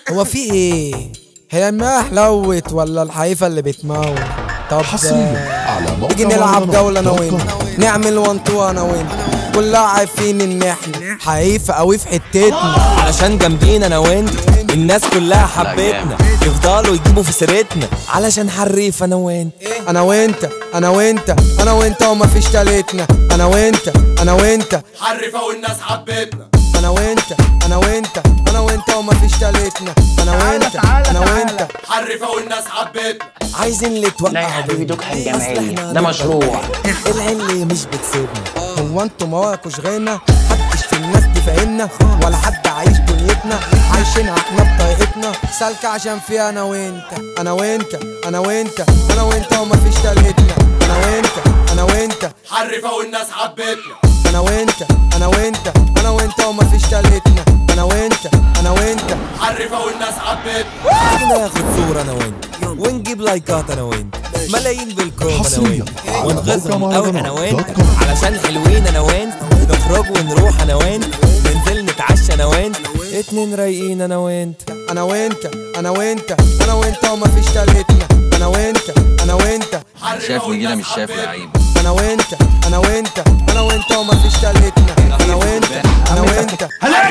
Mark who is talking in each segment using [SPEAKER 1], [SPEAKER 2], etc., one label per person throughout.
[SPEAKER 1] هو في ايه هي المياه حلوت ولا الحقيفة اللي بتموت طب
[SPEAKER 2] حصريا على موقع
[SPEAKER 1] تيجي نلعب
[SPEAKER 2] مهرجانات
[SPEAKER 1] جولة انا
[SPEAKER 2] دوت
[SPEAKER 1] وانت
[SPEAKER 2] كوم.
[SPEAKER 1] نعمل وان تو انا وانت كلها عارفين ان احنا حقيفة قوي في حتتنا
[SPEAKER 3] علشان جامدين انا وانت الناس كلها حبتنا يفضلوا يجيبوا في سيرتنا علشان حريف انا وانت
[SPEAKER 1] انا وانت انا وانت انا وانت وما فيش تالتنا انا وانت انا وانت
[SPEAKER 4] حرفة والناس حبتنا
[SPEAKER 1] انا وانت انا وانت انا وانت وما فيش تالتنا انا وانت انا وانت
[SPEAKER 4] حرفة والناس حبتنا
[SPEAKER 3] عايزين اللي توقع
[SPEAKER 5] لا يا حبيبي دكها
[SPEAKER 3] أصل إحنا
[SPEAKER 5] الجمعية ده
[SPEAKER 3] هنبقى
[SPEAKER 5] مشروع
[SPEAKER 3] العلي مش بتسيبنا
[SPEAKER 1] هو انتوا مواكوش غنى محدش في الناس دي فاهمنا ولا حد عايش دنيتنا عايشينها احنا بطريقتنا سالكة عشان فيها انا وانت انا وانت انا وانت انا وانت وما فيش تالتنا انا وانت انا وانت
[SPEAKER 4] حرفة والناس حبتنا
[SPEAKER 1] انا وانت انا وانت انا وانت وما فيش تالتنا انا وانت انا وانت
[SPEAKER 4] حرفة والناس حبتنا
[SPEAKER 3] كده ناخد صورة انا وانت ونجيب لايكات انا وانت ملايين بالكوم انا
[SPEAKER 2] حصريا
[SPEAKER 3] وانت
[SPEAKER 2] على
[SPEAKER 3] ونغزهم
[SPEAKER 2] موقع
[SPEAKER 3] قوي انا
[SPEAKER 2] مهرجانات
[SPEAKER 3] وانت
[SPEAKER 2] دوت كوم.
[SPEAKER 3] علشان حلوين انا وانت نخرج ونروح انا وانت ننزل نتعشى انا وانت اتنين رايقين انا وانت
[SPEAKER 1] انا وانت انا وانت انا وانت وما فيش تالتنا انا وانت انا وانت
[SPEAKER 4] حرفة
[SPEAKER 6] شايف نجيلة
[SPEAKER 4] والناس
[SPEAKER 6] مش شايف
[SPEAKER 4] حبتنا.
[SPEAKER 6] لعيب
[SPEAKER 1] انا وانت انا وانت انا وانت وما فيش تالتنا انا وانت انا وانت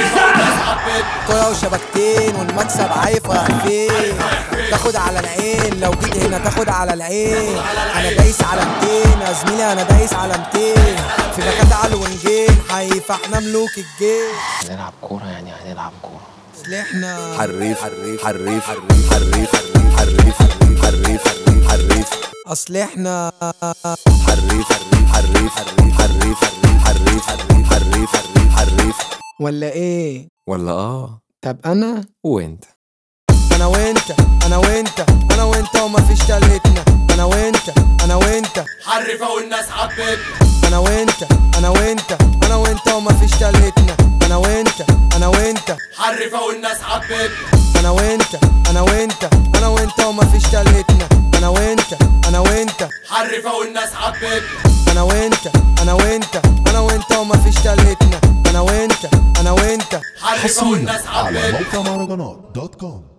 [SPEAKER 1] كرة وشبكتين والمكسب عايف رايح فين تاخد على العين لو جيت هنا تاخد على العين انا دايس على 200 يا زميلي انا دايس على 200 في باكات على الونجين حي فاحنا ملوك الجيم
[SPEAKER 5] هنلعب كورة يعني هنلعب كورة
[SPEAKER 1] اصل احنا
[SPEAKER 3] حريف حريف حريف حريف حريف حريف حريف حريف حريف حريف
[SPEAKER 1] اصل احنا
[SPEAKER 3] حريف حريف حريف حريف حريف حريف حريف حريف حريف حريف
[SPEAKER 1] ولا ايه
[SPEAKER 3] ولا اه
[SPEAKER 1] طب انا
[SPEAKER 3] وانت
[SPEAKER 1] انا وانت انا وانت انا وانت وما فيش تالتنا انا وانت انا وانت
[SPEAKER 4] حرفة والناس حبتنا
[SPEAKER 1] انا وانت انا وانت انا وانت وما فيش تالتنا انا وانت انا وانت
[SPEAKER 4] حرفة والناس حبتنا
[SPEAKER 1] انا وانت انا وانت انا وانت وما فيش تالتنا انا وانت انا وانت
[SPEAKER 4] حرفة والناس حبتنا
[SPEAKER 1] انا وانت انا وانت انا وانت وما فيش تالتنا انا وانت انا وانت
[SPEAKER 4] حرفة
[SPEAKER 2] حصريا
[SPEAKER 4] والناس
[SPEAKER 2] على
[SPEAKER 4] حبتنا
[SPEAKER 2] موقع مهرجانات دوت كوم